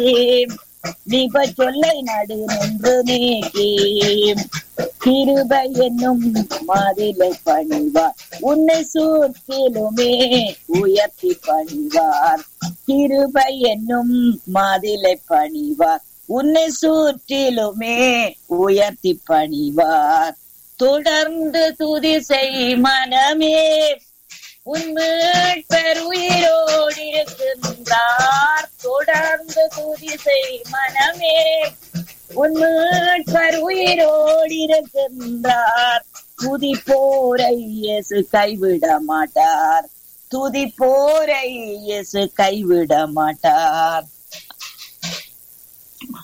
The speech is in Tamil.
நீப சொல்லை நடு நின்று நீக்கி கிருபை என்னும் மாதிலை பணிவார் உன்னை சூற்றிலுமே உயர்த்தி பணிவார் கிருபை என்னும் மாதிலை பணிவார் உன்னை சூற்றிலுமே உயர்த்தி பணிவார் தொடர்ந்து துதி செய் மனமே உன்மீள் பெருயிரோடு இருக்கின்றார் தொடர்ந்து துதி செய் மனமே உன்மீள் பெருயிரோடு இருக்கின்றார் துதி போரை இயேசு கைவிட மாட்டார் துதி போரை இயேசு கைவிட மாட்டார்